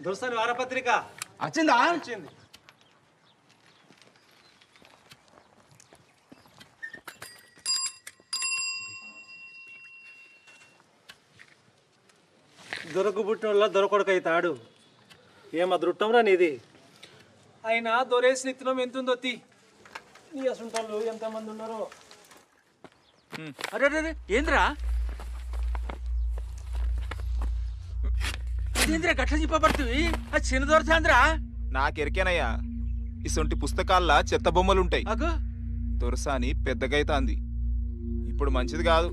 దొరసాని వారపత్రిక వచ్చిందా వచ్చింది దొరకు పుట్టినోళ్ళ దొరకొడక అవుతాడు ఏం అదృష్టంరా నీది అయినా దొరేసిన ఇత్తనం ఎంత ఉందో తీ నీ అసుంటోళ్ళు ఎంతమంది ఉన్నారో అరే అరే ఏంద్రా అదేంద్రా గట్ల చెప్పబడుతుంది అది చిన్న దొరసాంద్రా నాకెరికేనయ్యా ఇసొంటి పుస్తకాల్లో చెత్త బొమ్మలుంటాయి అగో దొరసాని పెద్దగైతాంది ఇప్పుడు మంచిది కాదు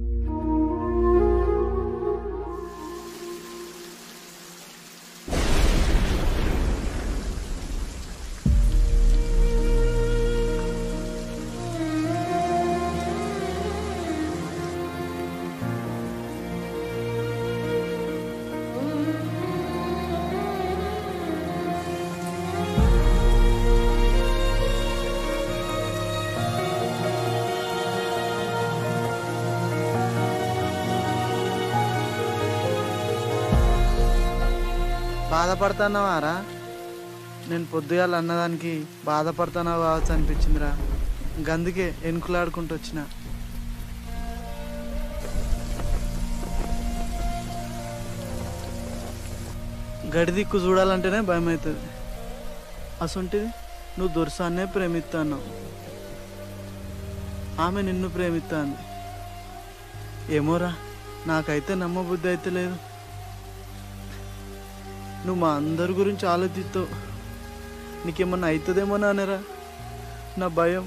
బాధపడుతున్నావారా నేను పొద్దుగాల అన్నదానికి బాధపడుతున్నావు కావచ్చు అనిపించిందిరా గందుకే ఎనుకులాడుకుంటూ వచ్చిన గడి దిక్కు చూడాలంటేనే భయం అవుతుంది అసొంటిది నువ్వు దుర్సాన్నే ప్రేమిస్తాను ఆమె నిన్ను ప్రేమిస్తాంది ఏమోరా నాకైతే నమ్మబుద్ధి అయితే లేదు నువ్వు మా అందరి గురించి ఆలోచిస్తావు నీకేమన్నా అవుతుందేమో నానేరా నా భయం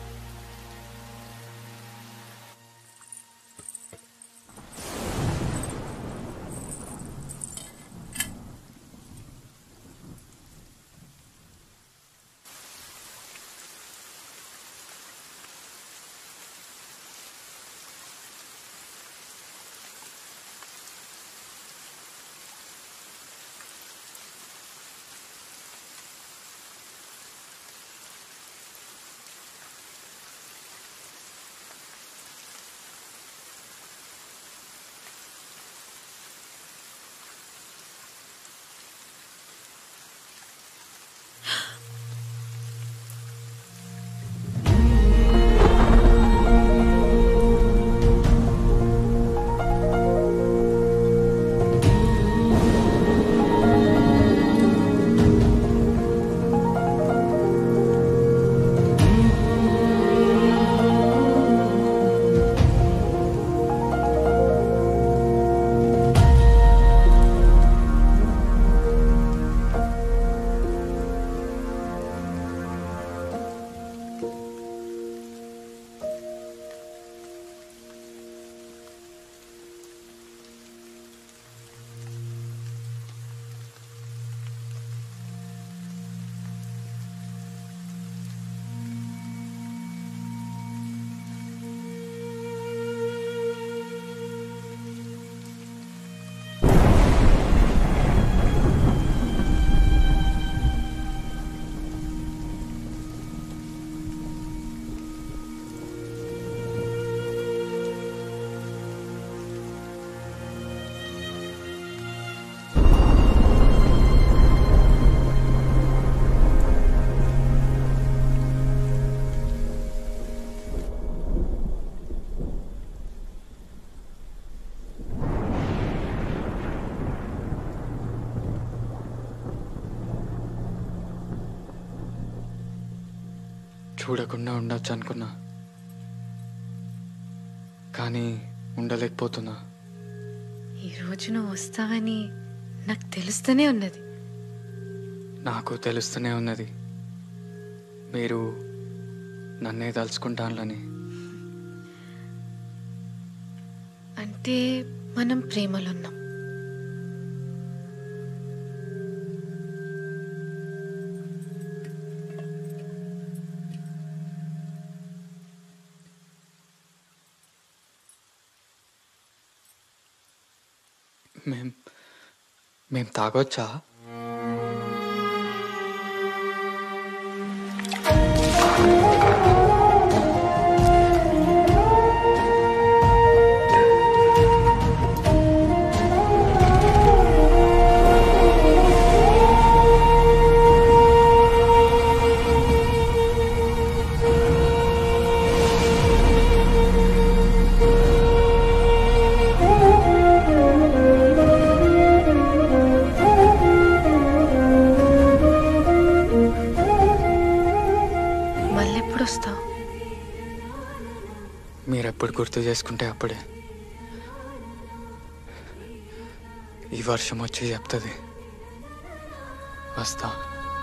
చూడకుండా ఉండొచ్చు అనుకున్నా కానీ ఉండలేకపోతున్నా ఈ రోజు నువ్వు వస్తావని నాకు తెలుస్తూనే ఉన్నది నాకు తెలుస్తూనే ఉన్నది మీరు నన్నే తలుచుకుంటానులని అంటే మనం ప్రేమలో ఉన్నాం మేం మేం తాగొచ్చా ఆ మీరు ఎప్పుడు గుర్తు చేసుకుంటే అప్పుడే ఈ వర్షం వచ్చి చెప్తుంది వస్తా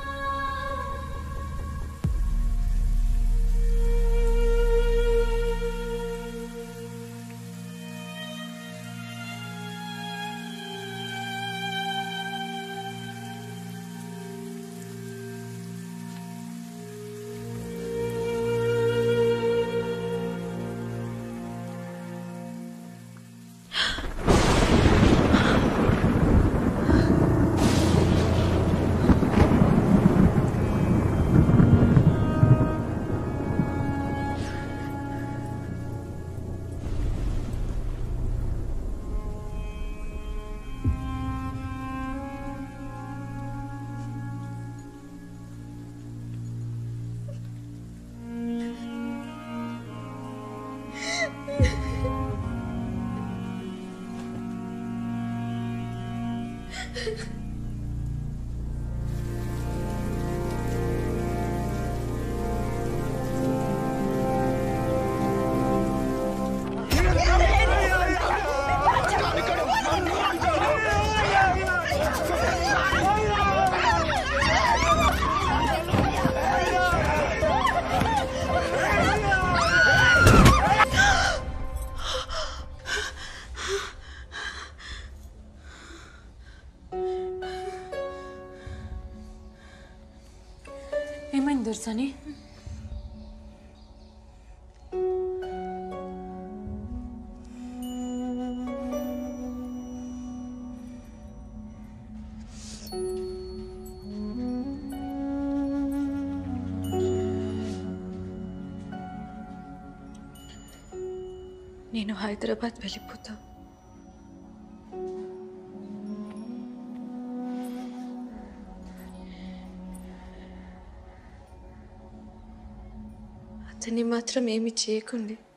ఏమైంది దొరసాని నేను హైదరాబాద్ వెళ్ళిపోతా అతన్ని మాత్రం ఏమి చేయకండి